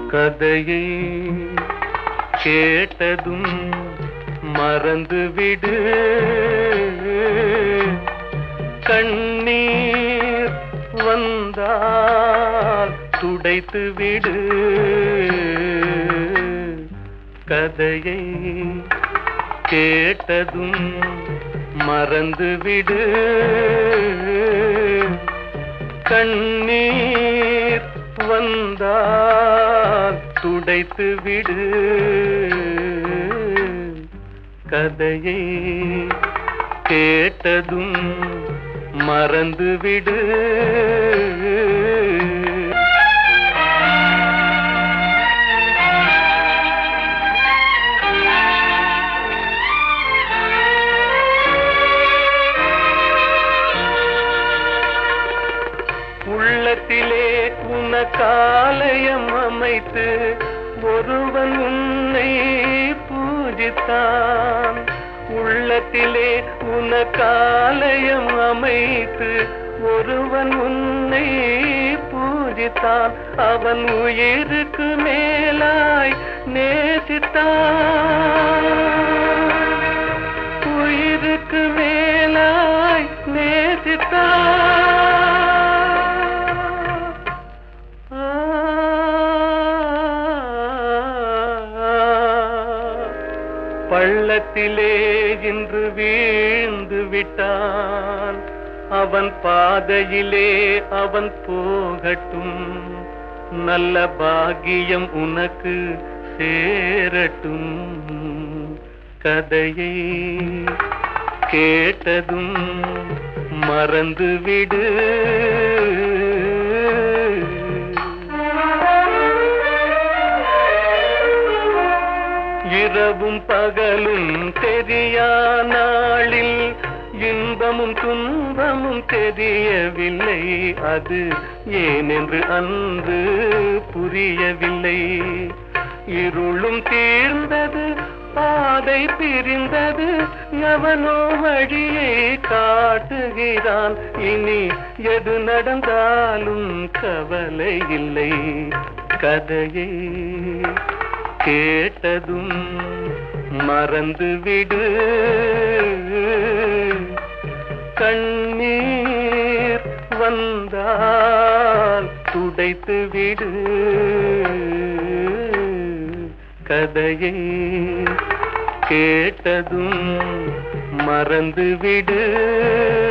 கதையை கேட்டதும் மறந்துவிடு கண்ணீர் வந்தால் துடைத்து விடு கதையை கேட்டதும் மறந்துவிடு கண்ணீர் வந்தால் துடைத்து விடு கதையை கேட்டதும் மறந்துவிடு உள்ளத்திலே உனக்காலயம் அமைத்து ஒருவன் உன்னை பூஜித்தான் உள்ளத்திலே உனக்காலயம் அமைத்து ஒருவன் உன்னை பூஜித்தான் அவன் உயிருக்கு மேலாய் நேசித்தான் உயிருக்கு மேலாய் நேசித்தான் பள்ளத்திலே இன்று வீழ்ந்து விட்டான் அவன் பாதையிலே அவன் போகட்டும் நல்ல பாக்கியம் உனக்கு சேரட்டும் கதையை கேட்டதும் மறந்துவிடு இரவும் பகலும் தெரியா நாளில் இன்பமும் துன்பமும் தெரியவில்லை அது ஏனென்று அன்று புரியவில்லை இருளும் தீர்ந்தது பாதை பிரிந்தது எவனோ வழியை காட்டுகிறான் இனி எது நடந்தாலும் கவலை இல்லை கதையை கேட்டதும் மறந்துவிடு கண்ணீர் வந்தால் துடைத்து விடு கதையை கேட்டதும் மறந்துவிடு